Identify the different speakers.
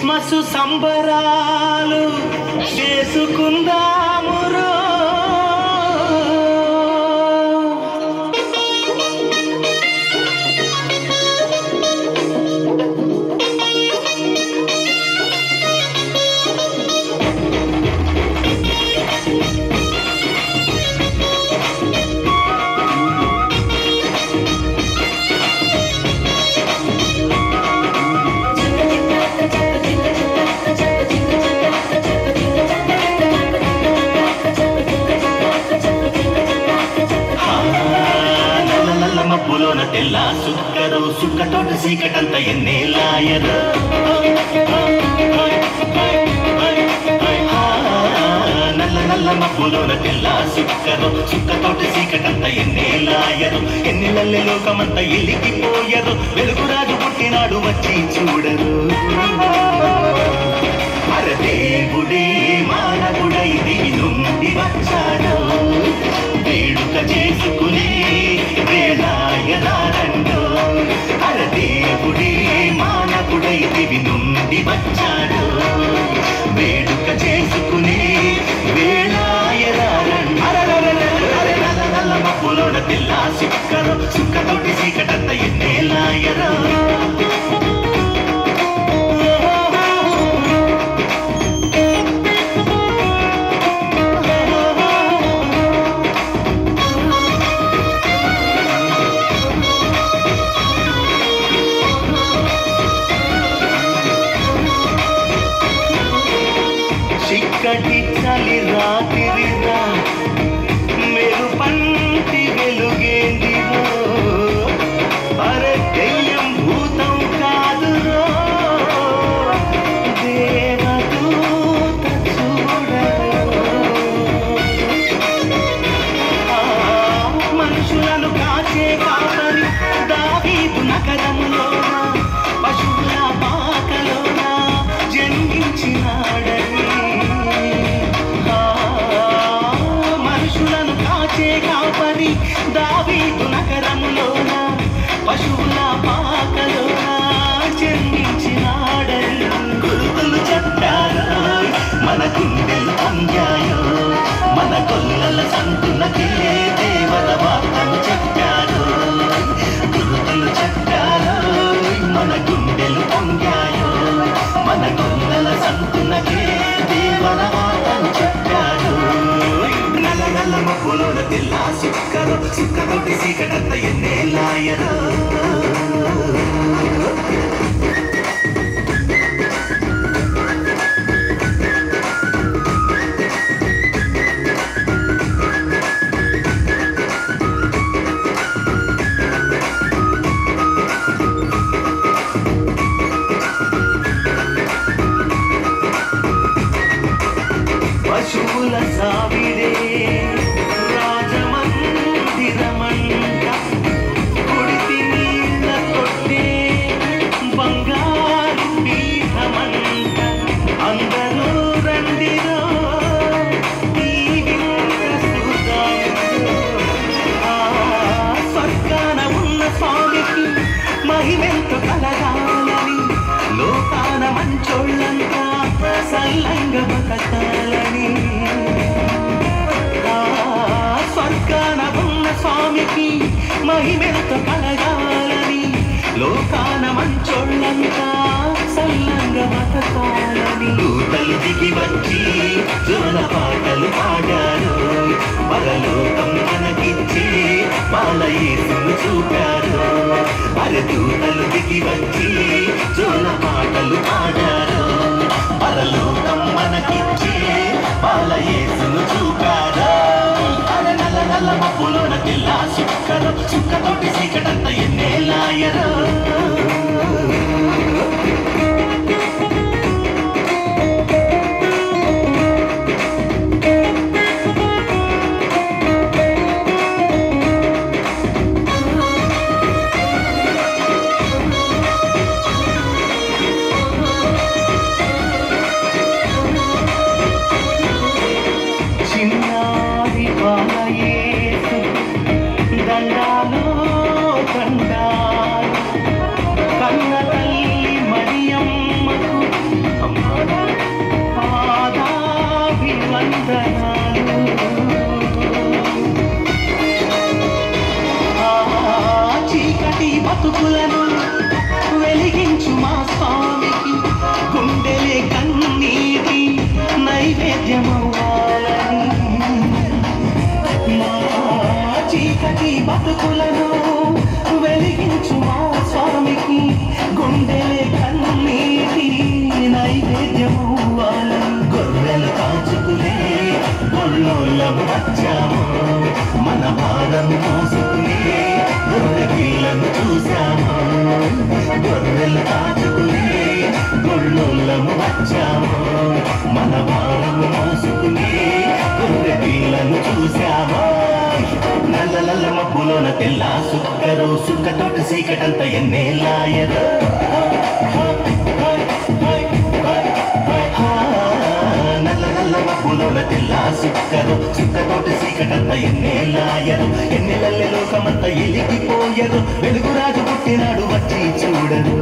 Speaker 1: Christmas సంబరాలు చేసుకుందామురో నల్ల నల్ల మబ్బులోన తెల్ల సుక్కరు సుక్కతోటి సీకటంత ఎన్నేలాయరు నల్ల నల్ల మబ్బులోన తెల్ల సుక్కరు సుక్కతోటి సీకటంత ఎన్నేలాయరు ఎన్నెలల్లె లోకమంత ఎలిగిపోయరు వెలుగురాజు పుట్టినాడు వచ్చి చూడరు అరదేవుడే మానవుడై దివి నుండి వచ్చాడు వేడుక చేసుకుని వేళాయనారండు అరదేవుడే మానవుడై దివి నుండి వచ్చాడు వేడుక చేసుకుని వేళాయనారండు నల్ల మబ్బులోన పిల్ల సుక్కరు సుక్కతోటి సీకటంత ఎన్నేలాయరా చిక్కటి చలి రాత్రిరా మెరు పంటి వెలుగేందిరో అరే దెయ్యం భూతం కాదురో దేవదూత చూడరో ఆ మనుషులను కాచే కాపరి దావీదు నగరములోన పశువుల పాకలోన జన్మించినాడని ఆ మనుషులను కాచే కాపరి దావీదు నగరములోన పశువుల పాకలోన జన్మించినాడని గురుతులు చెప్పారు మన గుండెలు పొంగాయో మన కొల్లల సంతులకి దేవత వార్తలు చెప్పారు గురుతులు చెప్పారు మన గుండెలు పొంగాయో మన కొల్లల సంతులకి దేవత వార్తలు చెప్పారు నల్ల నల్ల మబ్బులోన తెల్ల సుక్కరు సుక్కతోటి సీకటంత ఎన్నేలాయరు పశువుల సావిరే రాజమందిరమంట కుడితి నీళ్ళ తొట్టే బంగారు పీఠమంట అందరూ రండిరో ఈ వింత సుధాములో. ఆ స్వర్గాన ఉన్న స్వామికి మహిమెంతో కలగాలని లోకాన మంచోళ్ళంతా సల్లంగ బతకాలని ఆ స్వర్గాన ఉన్న స్వామికి మహిమెంతో కలగాలని లోకాన మంచోళ్ళంతా సల్లంగ బతకాలని దూతలు దిగి వచ్చి జోల పాటలు పాడారు పరలోకం మనకిచ్చి బాలయేసును చూపారు అరదూతలు దిగి వచ్చి జోల పాటలు పాడారు పరలోకం మనకిచ్చి బాలయేసును చూపారు అరే నల్ల నల్ల మబ్బులోన తెల్ల సుక్కరు చుక్కతోటి సీకటంత ఎన్నేలాయరు చిన్నారి బాలయేసు దండాలో దండాలు కన్న తల్లి మరియమ్మకు
Speaker 2: వెలిగించు మా స్వామికి గుండెలే కన్నీటి నైవేద్యమవ్వాలని మా చీకటి బతుకులను వెలిగించు మా స్వామికి గుండెలే కన్నీటి నైవేద్యమవ్వాలని గొర్రెలు కాచుకునే గొల్లోళ్ళము వచ్చాము మన భారం మోసుకునే గొర్రె పిల్లను చూశాము గొర్రెలు కాచుకునే గొల్లోళ్ళము వచ్చాము మన భారం మోసుకునే గొర్రె పిల్లను చూశాము నల్ల నల్ల మబ్బులోన తెల్ల సుక్కరు సుక్కతోటి సీకటంత ఎన్నేలాయరు నల్ల నల్ల మబ్బులోన తెల్ల సుక్కరు సుక్కతోటి సీకటంత ఎన్నేలాయరు ఎన్నెలల్లె లోకమంత ఎలిగిపోయరు వెలుగు రాజు పుట్టినాడు వచ్చి చూడరు